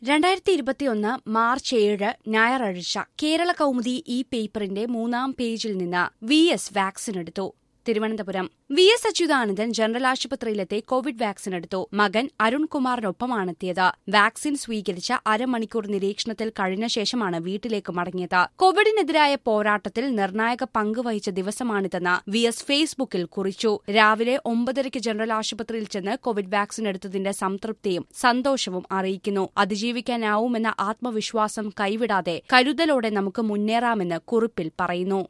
രണ്ടായിരത്തി ഇരുപത്തിയൊന്ന് മാർച്ച് ഏഴ് ഞായറാഴ്ച കേരള കൗമുദി ഈ പേപ്പറിന്റെ മൂന്നാം പേജിൽ നിന്ന് വി എസ് വാക്സിൻ എടുത്തു Thiruvananthapuram V S Achuthanandan general ആശുപത്രിയിലെത്തി കോവിഡ് വാക്സിൻ എടുത്തു മകൻ അരുൺകുമാറിനൊപ്പമാണെത്തിയത് വാക്സിൻ സ്വീകരിച്ച അരമണിക്കൂർ നിരീക്ഷണത്തിൽ കഴിഞ്ഞ ശേഷമാണ് വീട്ടിലേക്ക് മടങ്ങിയത് കോവിഡിനെതിരായ പോരാട്ടത്തിൽ നിർണായക പങ്ക് വഹിച്ച ദിവസമാണിതെന്ന് വി എസ് ഫേസ്ബുക്കിൽ കുറിച്ചു രാവിലെ ഒമ്പതരയ്ക്ക് ജനറൽ ആശുപത്രിയിൽ ചെന്ന് കോവിഡ് വാക്സിൻ എടുത്തതിന്റെ സംതൃപ്തിയും സന്തോഷവും അറിയിക്കുന്നു അതിജീവിക്കാനാവുമെന്ന ആത്മവിശ്വാസം കൈവിടാതെ കരുതലോടെ നമുക്ക് മുന്നേറാമെന്ന് കുറിപ്പിൽ പറയുന്നു